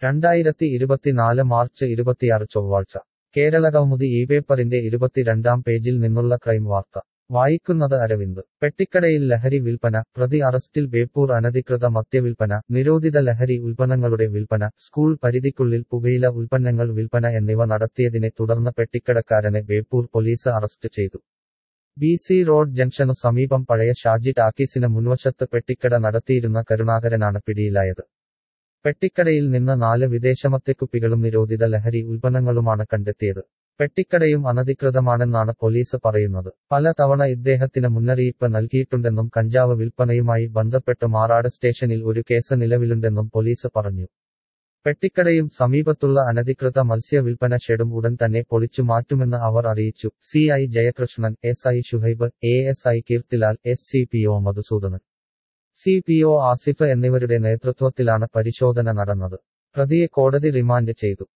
രണ്ടായിരത്തി ഇരുപത്തിനാല് മാർച്ച് ഇരുപത്തിയാറ് ചൊവ്വാഴ്ച കേരള കൗമുദി ഈ പേപ്പറിന്റെ ഇരുപത്തിരണ്ടാം പേജിൽ നിന്നുള്ള ക്രൈം വാർത്ത വായിക്കുന്നത് അരവിന്ദ് പെട്ടിക്കടയിൽ ലഹരി വിൽപ്പന പ്രതി അറസ്റ്റിൽ ബേപ്പൂർ അനധികൃത മദ്യവിൽപ്പന നിരോധിത ലഹരി ഉൽപ്പന്നങ്ങളുടെ വിൽപ്പന സ്കൂൾ പരിധിക്കുള്ളിൽ പുകയില ഉൽപ്പന്നങ്ങൾ വിൽപ്പന എന്നിവ നടത്തിയതിനെ തുടർന്ന് പെട്ടിക്കടക്കാരനെ ബേപ്പൂർ പോലീസ് അറസ്റ്റ് ചെയ്തു ബി സി റോഡ് ജംഗ്ഷനു സമീപം പഴയ ഷാജി ടാക്കീസിന് മുൻവശത്ത് പെട്ടിക്കട നടത്തിയിരുന്ന കരുണാകരനാണ് പിടിയിലായത് പെട്ടിക്കടയിൽ നിന്ന് നാല് വിദേശമദ്യക്കുപ്പികളും നിരോധിത ലഹരി ഉൽപ്പന്നങ്ങളുമാണ് കണ്ടെത്തിയത് പെട്ടിക്കടയും അനധികൃതമാണെന്നാണ് പോലീസ് പറയുന്നത് പല തവണ ഇദ്ദേഹത്തിന് മുന്നറിയിപ്പ് നൽകിയിട്ടുണ്ടെന്നും കഞ്ചാവ് വിൽപ്പനയുമായി ബന്ധപ്പെട്ട് മാറാട് സ്റ്റേഷനിൽ ഒരു കേസ് നിലവിലുണ്ടെന്നും പോലീസ് പറഞ്ഞു പെട്ടിക്കടയും സമീപത്തുള്ള അനധികൃത മത്സ്യ വിൽപ്പന ഷെഡും ഉടൻ തന്നെ പൊളിച്ചു മാറ്റുമെന്ന് അവർ അറിയിച്ചു C I Jayakrishnan S I Shuhaib A S I Keerthilal S C P O Madhusoodanan C P O Asif എന്നിവരുടെ നേതൃത്വത്തിലാണ് പരിശോധന നടന്നത് പ്രതിയെ കോടതി റിമാൻഡ് ചെയ്തു